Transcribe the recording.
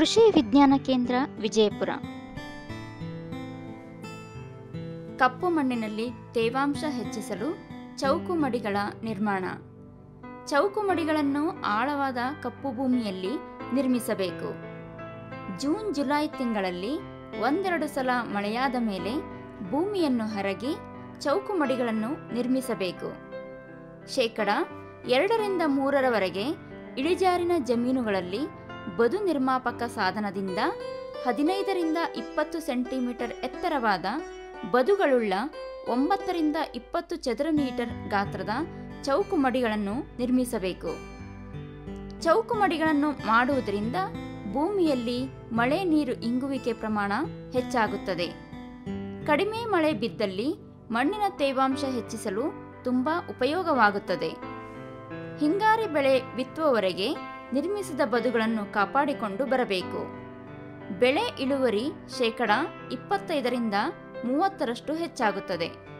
ಕೃಷಿ ವಿಜ್ಞಾನ ಕೇಂದ್ರ ವಿಜಯಪುರ ಕಪ್ಪು ಮಣ್ಣಿನಲ್ಲಿ ತೇವಾಂಶ ಹೆಚ್ಚಿಸಲು ಚೌಕು ಮಡಿಗಳ ನಿರ್ಮಾಣ ಚೌಕು ಮಡಿಗಳನ್ನು ಆಳವಾದ ಕಪ್ಪು ಭೂಮಿಯಲ್ಲಿ ನಿರ್ಮಿಸಬೇಕು ಜೂನ್ ಜುಲೈ ತಿಂಗಳಲ್ಲಿ ಒಂದೆರಡು ಸಲ ಮಳೆಯಾದ ಮೇಲೆ ಭೂಮಿಯನ್ನು ಹರಗಿ ಚೌಕು ಮಡಿಗಳನ್ನು ನಿರ್ಮಿಸಬೇಕು ಶೇಕಡ ಎರಡರಿಂದ ಮೂರರವರೆಗೆ ಇಳಿಜಾರಿನ ಜಮೀನುಗಳಲ್ಲಿ ಬದು ನಿರ್ಮಾಪಕ ಸಾಧನದಿಂದ ಹದಿನೈದರಿಂದ ಇಪ್ಪತ್ತು ಸೆಂಟಿಮೀಟರ್ ಎತ್ತರವಾದ ಬದುಗಳುಳ್ಳ ಒಂಬತ್ತರಿಂದ ಇಪ್ಪತ್ತು ಚದರ ಮೀಟರ್ ಗಾತ್ರದ ಚೌಕು ಮಡಿಗಳನ್ನು ನಿರ್ಮಿಸಬೇಕು ಚೌಕು ಮಡಿಗಳನ್ನು ಮಾಡುವುದರಿಂದ ಭೂಮಿಯಲ್ಲಿ ಮಳೆ ನೀರು ಇಂಗುವಿಕೆ ಪ್ರಮಾಣ ಹೆಚ್ಚಾಗುತ್ತದೆ ಕಡಿಮೆ ಮಳೆ ಬಿದ್ದಲ್ಲಿ ಮಣ್ಣಿನ ತೇವಾಂಶ ಹೆಚ್ಚಿಸಲು ತುಂಬಾ ಉಪಯೋಗವಾಗುತ್ತದೆ ಹಿಂಗಾರಿ ಬೆಳೆ ಬಿತ್ತುವವರೆಗೆ ನಿರ್ಮಿಸಿದ ಬದುಗಳನ್ನು ಕಾಪಾಡಿಕೊಂಡು ಬರಬೇಕು ಬೆಳೆ ಇಳುವರಿ ಶೇಕಡ ಇಪ್ಪತ್ತೈದರಿಂದ ಮೂವತ್ತರಷ್ಟು ಹೆಚ್ಚಾಗುತ್ತದೆ